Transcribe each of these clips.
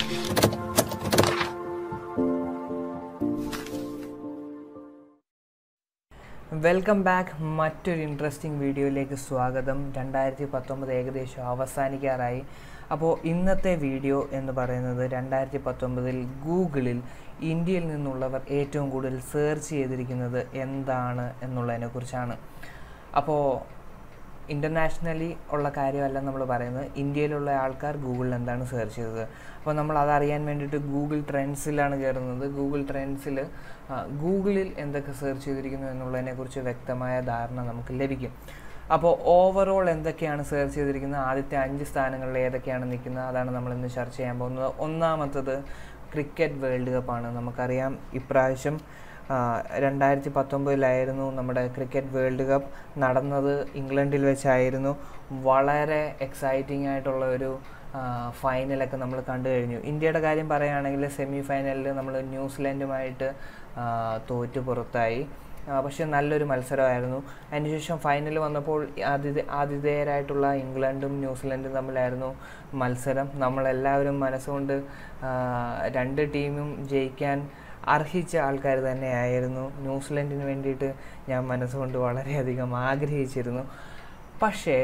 welcome back മറ്റൊരു interesting വീഡിയോയിലേക്ക് സ്വാഗതം രണ്ടായിരത്തി പത്തൊമ്പത് ഏകദേശം അവസാനിക്കാറായി അപ്പോൾ ഇന്നത്തെ വീഡിയോ എന്ന് പറയുന്നത് രണ്ടായിരത്തി പത്തൊമ്പതിൽ ഗൂഗിളിൽ ഇന്ത്യയിൽ നിന്നുള്ളവർ ഏറ്റവും കൂടുതൽ സെർച്ച് ചെയ്തിരിക്കുന്നത് എന്താണ് എന്നുള്ളതിനെക്കുറിച്ചാണ് അപ്പോൾ ഇൻ്റർനാഷണലി ഉള്ള കാര്യമല്ല നമ്മൾ പറയുന്നത് ഇന്ത്യയിലുള്ള ആൾക്കാർ ഗൂഗിളിൽ എന്താണ് സെർച്ച് ചെയ്തത് അപ്പോൾ നമ്മൾ അതറിയാൻ വേണ്ടിയിട്ട് ഗൂഗിൾ ട്രെൻഡ്സിലാണ് കയറുന്നത് ഗൂഗിൾ ട്രെൻഡ്സിൽ ഗൂഗിളിൽ എന്തൊക്കെ സെർച്ച് ചെയ്തിരിക്കുന്നു എന്നുള്ളതിനെക്കുറിച്ച് വ്യക്തമായ ധാരണ നമുക്ക് ലഭിക്കും അപ്പോൾ ഓവറോൾ എന്തൊക്കെയാണ് സെർച്ച് ചെയ്തിരിക്കുന്നത് ആദ്യത്തെ അഞ്ച് സ്ഥാനങ്ങളിൽ ഏതൊക്കെയാണ് നിൽക്കുന്നത് അതാണ് നമ്മൾ ഇന്ന് ചർച്ച ചെയ്യാൻ പോകുന്നത് ഒന്നാമത്തത് ക്രിക്കറ്റ് വേൾഡ് കപ്പാണ് നമുക്കറിയാം ഇപ്രാവശ്യം രണ്ടായിരത്തി പത്തൊമ്പതിലായിരുന്നു നമ്മുടെ ക്രിക്കറ്റ് വേൾഡ് കപ്പ് നടന്നത് ഇംഗ്ലണ്ടിൽ വെച്ചായിരുന്നു വളരെ എക്സൈറ്റിംഗ് ആയിട്ടുള്ള ഒരു ഫൈനലൊക്കെ നമ്മൾ കണ്ടു കഴിഞ്ഞു ഇന്ത്യയുടെ കാര്യം പറയുകയാണെങ്കിൽ സെമി ഫൈനലിൽ നമ്മൾ ന്യൂസിലൻഡുമായിട്ട് തോറ്റു പുറത്തായി പക്ഷേ നല്ലൊരു മത്സരമായിരുന്നു അതിനുശേഷം ഫൈനൽ വന്നപ്പോൾ ആതിഥേ ആതിഥേയരായിട്ടുള്ള ഇംഗ്ലണ്ടും ന്യൂസിലൻഡും തമ്മിലായിരുന്നു മത്സരം നമ്മളെല്ലാവരും മനസ്സുകൊണ്ട് രണ്ട് ടീമും ജയിക്കാൻ അർഹിച്ച ആൾക്കാർ തന്നെയായിരുന്നു ന്യൂസിലൻഡിന് വേണ്ടിയിട്ട് ഞാൻ മനസ്സുകൊണ്ട് വളരെയധികം ആഗ്രഹിച്ചിരുന്നു പക്ഷേ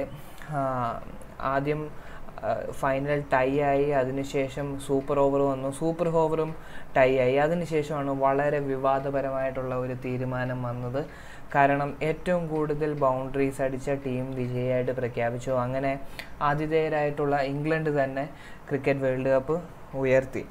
ആദ്യം ഫൈനൽ ടൈ ആയി അതിനുശേഷം സൂപ്പർ ഓവർ വന്നു സൂപ്പർ ഓവറും ടൈ ആയി അതിനുശേഷമാണ് വളരെ വിവാദപരമായിട്ടുള്ള ഒരു തീരുമാനം വന്നത് കാരണം ഏറ്റവും കൂടുതൽ ബൗണ്ടറീസ് അടിച്ച ടീം വിജയമായിട്ട് പ്രഖ്യാപിച്ചു അങ്ങനെ ആതിഥേയരായിട്ടുള്ള ഇംഗ്ലണ്ട് തന്നെ ക്രിക്കറ്റ് വേൾഡ് കപ്പ് ഉയർത്തി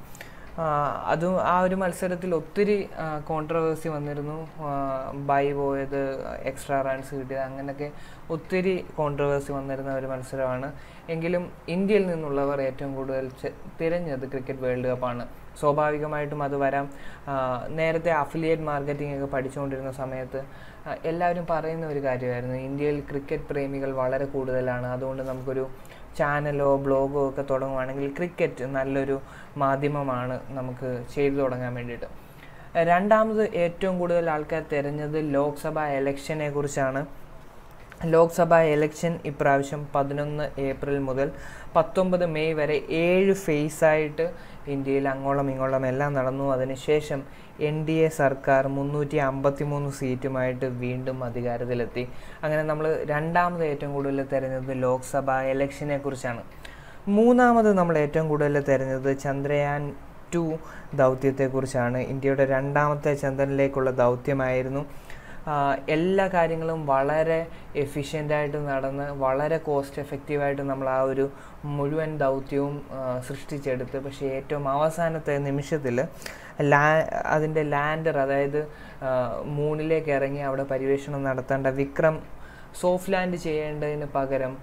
അതും ആ ഒരു മത്സരത്തിൽ ഒത്തിരി കോൺട്രവേഴ്സി വന്നിരുന്നു ബൈ പോയത് എക്സ്ട്രാ റൺസ് കിട്ടിയത് അങ്ങനെയൊക്കെ ഒത്തിരി കോൺട്രവേഴ്സി വന്നിരുന്ന ഒരു മത്സരമാണ് എങ്കിലും ഇന്ത്യയിൽ നിന്നുള്ളവർ ഏറ്റവും കൂടുതൽ തിരഞ്ഞത് ക്രിക്കറ്റ് വേൾഡ് കപ്പാണ് സ്വാഭാവികമായിട്ടും അത് വരാം നേരത്തെ അഫിലിയേറ്റ് മാർക്കറ്റിംഗ് ഒക്കെ പഠിച്ചുകൊണ്ടിരുന്ന സമയത്ത് എല്ലാവരും പറയുന്ന ഒരു കാര്യമായിരുന്നു ഇന്ത്യയിൽ ക്രിക്കറ്റ് പ്രേമികൾ വളരെ കൂടുതലാണ് അതുകൊണ്ട് നമുക്കൊരു ചാനലോ ബ്ലോഗോ ഒക്കെ തുടങ്ങുവാണെങ്കിൽ ക്രിക്കറ്റ് നല്ലൊരു മാധ്യമമാണ് നമുക്ക് ചെയ്തു തുടങ്ങാൻ വേണ്ടിയിട്ട് രണ്ടാമത് ഏറ്റവും കൂടുതൽ ആൾക്കാർ തിരഞ്ഞത് ലോക്സഭാ ഇലക്ഷനെ കുറിച്ചാണ് ലോക്സഭാ ഇലക്ഷൻ ഇപ്രാവശ്യം പതിനൊന്ന് ഏപ്രിൽ മുതൽ പത്തൊമ്പത് മെയ് വരെ ഏഴ് ഫേസായിട്ട് ഇന്ത്യയിൽ അങ്ങോളം ഇങ്ങോളം എല്ലാം നടന്നു അതിനുശേഷം എൻ ഡി എ സർക്കാർ മുന്നൂറ്റി അമ്പത്തി മൂന്ന് സീറ്റുമായിട്ട് വീണ്ടും അധികാരത്തിലെത്തി അങ്ങനെ നമ്മൾ രണ്ടാമത് ഏറ്റവും കൂടുതൽ തിരഞ്ഞത് ലോക്സഭാ ഇലക്ഷനെ കുറിച്ചാണ് മൂന്നാമത് നമ്മൾ ഏറ്റവും കൂടുതൽ തിരഞ്ഞത് ചന്ദ്രയാൻ ടു ദൗത്യത്തെക്കുറിച്ചാണ് ഇന്ത്യയുടെ രണ്ടാമത്തെ ചന്ദ്രനിലേക്കുള്ള ദൗത്യമായിരുന്നു എല്ലാ കാര്യങ്ങളും വളരെ എഫിഷ്യൻ്റായിട്ട് നടന്ന് വളരെ കോസ്റ്റ് എഫക്റ്റീവായിട്ട് നമ്മൾ ആ ഒരു മുഴുവൻ ദൗത്യവും സൃഷ്ടിച്ചെടുത്ത് പക്ഷേ ഏറ്റവും അവസാനത്തെ നിമിഷത്തിൽ ലാ അതിൻ്റെ ലാൻഡർ അതായത് മൂണിലേക്ക് ഇറങ്ങി അവിടെ പര്യവേഷണം നടത്തേണ്ട വിക്രം സോഫ്റ്റ് ലാൻഡ് ചെയ്യേണ്ടതിന് പകരം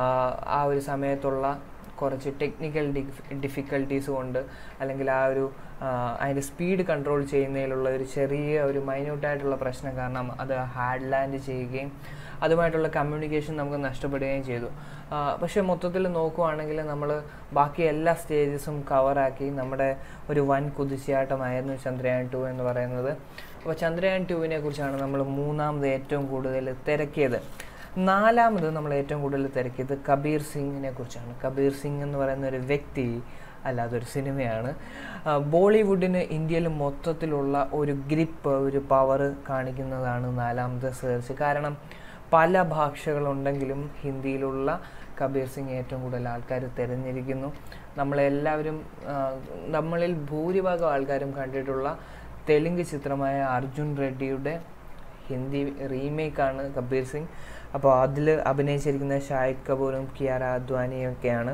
ആ ഒരു സമയത്തുള്ള കുറച്ച് ടെക്നിക്കൽ ഡിഫിക്കൽട്ടീസ് കൊണ്ട് അല്ലെങ്കിൽ ആ ഒരു അതിൻ്റെ സ്പീഡ് കൺട്രോൾ ചെയ്യുന്നതിലുള്ള ഒരു ചെറിയ ഒരു മൈന്യൂട്ടായിട്ടുള്ള പ്രശ്നം കാരണം അത് ഹാർഡ് ലാൻഡ് ചെയ്യുകയും അതുമായിട്ടുള്ള കമ്മ്യൂണിക്കേഷൻ നമുക്ക് നഷ്ടപ്പെടുകയും ചെയ്തു പക്ഷേ മൊത്തത്തിൽ നോക്കുവാണെങ്കിൽ നമ്മൾ ബാക്കി എല്ലാ സ്റ്റേജസും കവറാക്കി നമ്മുടെ ഒരു വൻ കുതിച്ചാട്ടമായിരുന്നു ചന്ദ്രയാൻ ടു എന്ന് പറയുന്നത് അപ്പോൾ ചന്ദ്രയാൻ ടുവിനെ കുറിച്ചാണ് നമ്മൾ മൂന്നാമത് ഏറ്റവും കൂടുതൽ തിരക്കിയത് നാലാമത് നമ്മൾ ഏറ്റവും കൂടുതൽ തിരക്കിയത് കബീർ സിംഗിനെ കുറിച്ചാണ് കബീർ സിംഗ് എന്ന് പറയുന്ന ഒരു വ്യക്തി അല്ല അതൊരു സിനിമയാണ് ബോളിവുഡിന് ഇന്ത്യയിൽ മൊത്തത്തിലുള്ള ഒരു ഗ്രിപ്പ് ഒരു പവർ കാണിക്കുന്നതാണ് നാലാമത്തെ സെർച്ച് കാരണം പല ഭാഷകളുണ്ടെങ്കിലും ഹിന്ദിയിലുള്ള കബീർ സിംഗ് ഏറ്റവും കൂടുതൽ ആൾക്കാർ തിരഞ്ഞിരിക്കുന്നു നമ്മളെല്ലാവരും നമ്മളിൽ ഭൂരിഭാഗം ആൾക്കാരും കണ്ടിട്ടുള്ള തെലുങ്ക് ചിത്രമായ അർജുൻ റെഡ്ഡിയുടെ ഹിന്ദി റീമേക്കാണ് കബീർ സിംഗ് അപ്പോൾ അതിൽ അഭിനയിച്ചിരിക്കുന്ന ഷാഹിദ് കപൂറും കിയാര അദ്വാനിയും ഒക്കെയാണ്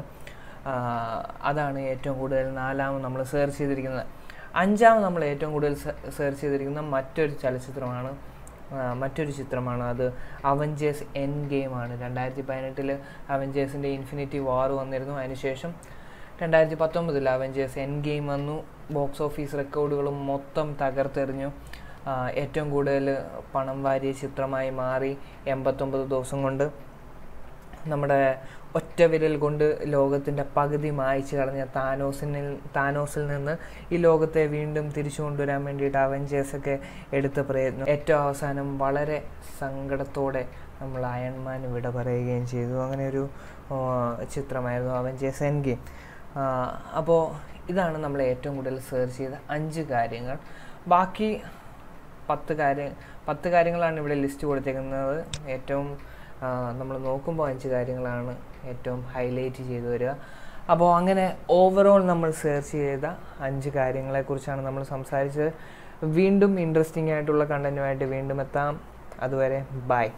അതാണ് ഏറ്റവും കൂടുതൽ നാലാമത് നമ്മൾ സെർച്ച് ചെയ്തിരിക്കുന്നത് അഞ്ചാമത് നമ്മൾ ഏറ്റവും കൂടുതൽ സെർച്ച് ചെയ്തിരിക്കുന്ന മറ്റൊരു ചലച്ചിത്രമാണ് മറ്റൊരു ചിത്രമാണ് അത് അവഞ്ചേഴ്സ് എൻ ഗെയിമാണ് രണ്ടായിരത്തി പതിനെട്ടിൽ അവഞ്ചേഴ്സിൻ്റെ ഇൻഫിനിറ്റി വാർ വന്നിരുന്നു അതിനുശേഷം രണ്ടായിരത്തി പത്തൊമ്പതിൽ അവഞ്ചേഴ്സ് എൻ ഗെയിം വന്നു ബോക്സ് ഓഫീസ് റെക്കോർഡുകളും മൊത്തം തകർത്തെറിഞ്ഞു ഏറ്റവും കൂടുതൽ പണം വാരിയ ചിത്രമായി മാറി എൺപത്തൊമ്പത് ദിവസം കൊണ്ട് നമ്മുടെ ഒറ്റ വിരൽ കൊണ്ട് ലോകത്തിൻ്റെ പകുതി മായ്ച്ചു കളഞ്ഞ താനോസിനിൽ താനോസിൽ നിന്ന് ഈ ലോകത്തെ വീണ്ടും തിരിച്ചു കൊണ്ടുവരാൻ വേണ്ടിയിട്ട് അവഞ്ചേഴ്സൊക്കെ എടുത്ത പ്രയത്നം ഏറ്റവും അവസാനം വളരെ സങ്കടത്തോടെ നമ്മൾ അയൺമാൻ വിട പറയുകയും ചെയ്തു അങ്ങനെ ഒരു ചിത്രമായിരുന്നു അവഞ്ചേഴ്സ് എൻ ഗെയിം അപ്പോൾ ഇതാണ് നമ്മൾ ഏറ്റവും കൂടുതൽ സെർച്ച് ചെയ്ത അഞ്ച് കാര്യങ്ങൾ ബാക്കി പത്ത് കാര്യം പത്ത് കാര്യങ്ങളാണ് ഇവിടെ ലിസ്റ്റ് കൊടുത്തേക്കുന്നത് ഏറ്റവും നമ്മൾ നോക്കുമ്പോൾ അഞ്ച് കാര്യങ്ങളാണ് ഏറ്റവും ഹൈലൈറ്റ് ചെയ്തു വരിക അപ്പോൾ അങ്ങനെ ഓവറോൾ നമ്മൾ സെർച്ച് ചെയ്ത അഞ്ച് കാര്യങ്ങളെക്കുറിച്ചാണ് നമ്മൾ സംസാരിച്ചത് വീണ്ടും ഇൻട്രസ്റ്റിംഗ് ആയിട്ടുള്ള കണ്ടൻറ്റുമായിട്ട് വീണ്ടും എത്താം അതുവരെ ബൈ